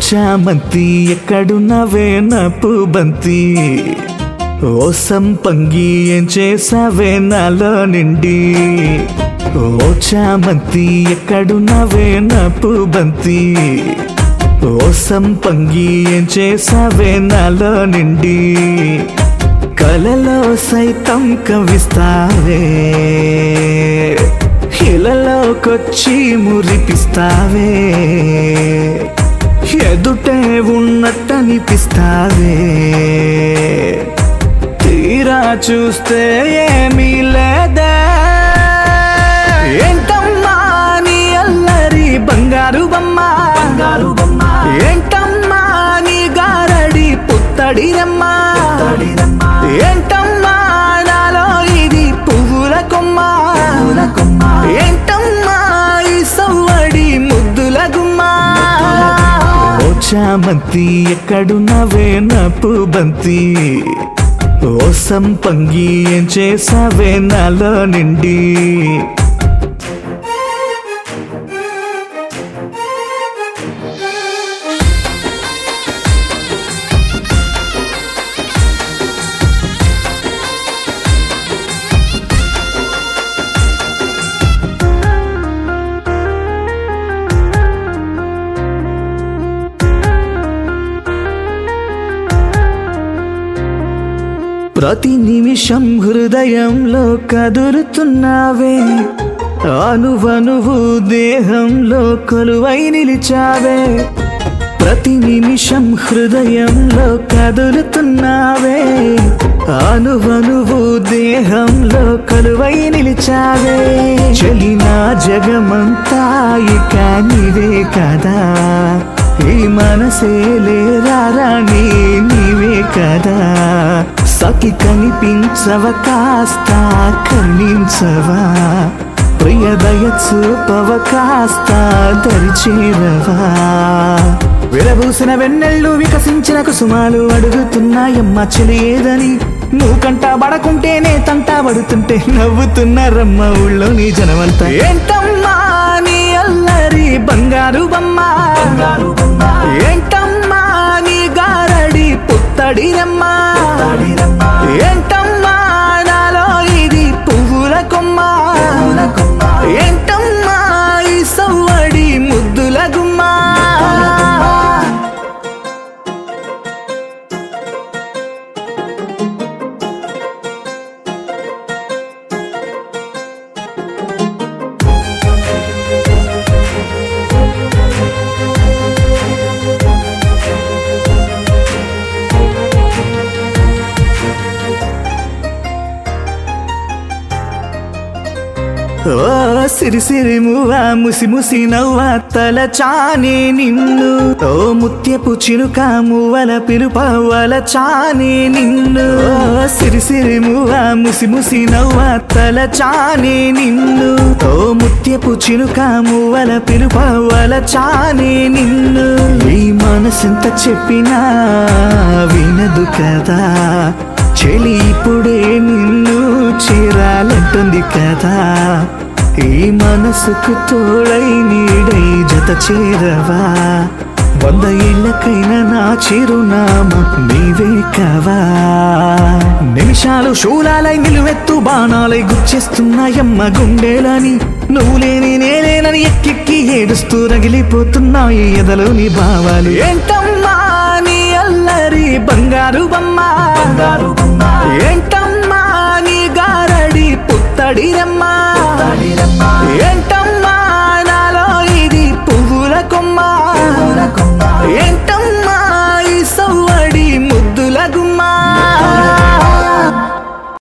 చామంతి ఎక్కడున్నవే నప్పు బంతి ఓ సంపంగి ఏం చేసావే నాలో నిండి ఓ చామంతి ఎక్కడున్నవే నప్పు బంతి ఓ సంపంగి ఏం చేసావే నాలో నిండి కలలో సైతం కవిస్తావే ఇలలోకొచ్చి మురిపిస్తావే ఎదుటే ఉన్నట్టనిపిస్తావే తీరా చూస్తే ఏమీ లేదా ఏంటమ్మా నీ అల్లరి బంగారు బొమ్మ బంగారు బొమ్మ ఏంటమ్మా నీ గారడి పుత్తడి రమ్మ ఏంటమ్మా నాలో ఇది పువ్వుల కొమ్మ ఏంటమ్మా ఈ సవ్వడి ముద్దుల గుమ్మ ఓ చామంతి ఎక్కడున్నవే నప్పు బంతి ఓ సంపంగి ఏం చేసావే నాలో నిండి ప్రతి నిమిషం హృదయంలో కదులుతున్నావే అనువనువు దేహంలో కొలువై నిలిచావే ప్రతి నిమిషం హృదయంలో కదులుతున్నావే అనువనువు దేహంలో కొలువై నిలిచావే చెలినా జగమంతా ఇక నీవే కదా ఈ మనసే లేరారాణి నీవే కదా సఖి కనిపించవ కాస్త కరుణించవా ప్రియదయ చూపవ కాస్త దరిచేరవా విరబూసిన వెన్నెళ్ళు వికసించిన కుసుమాలు అడుగుతున్నాయమ్మ చెలి ఏదని నువ్వు కంటా పడకుంటేనే తంటా పడుతుంటే నవ్వుతున్నారమ్మ ఊళ్ళోని జనమంతా ఏంటమ్మా నీ అల్లరి బంగారు బొమ్మ ఏంటమ్మా నీ గారడి పుత్తడి రమ్మ ఏంటమ్మా నాలో ఇది పువ్వుల కొమ్మ ఏంటమ్మా ఈ సవ్వడి ముద్దుల గుమ్మ ఓ సిరి సిరి మువ్వ ముసి ముసి నవ్వ తల చానే నిన్ను ఓ ముత్యపు చినుక మువ్వల పిలుపవల చానే నిన్ను ఓ సిరి సిరి మువ్వ ముసి ముసి నవ్వ తల చానే నిన్ను ఓ ముత్యపు చినుక మువ్వల పిలుపవల చానే నిన్ను ఈ మనసెంత చెప్పినా వినదు కదా చెలి ఇప్పుడే నిన్ను చేరాలంటుంది కదా ఈ మనసుకు తోడై నీడై జత చేరవా వంద ఏళ్ళకైనా నా చిరునామా నీవే కావా నిమిషాలు శూలాలై నిలువెత్తు బాణాలై గుచ్చేస్తున్నాయమ్మ గుండెలని నువ్వు లేని నేలేనని ఎక్కెక్కి ఏడుస్తూ రగిలిపోతున్నాయి ఎదలోని భావాలు ఏంటమ్మా నీ అల్లరి బంగారు బొమ్మ బంగారు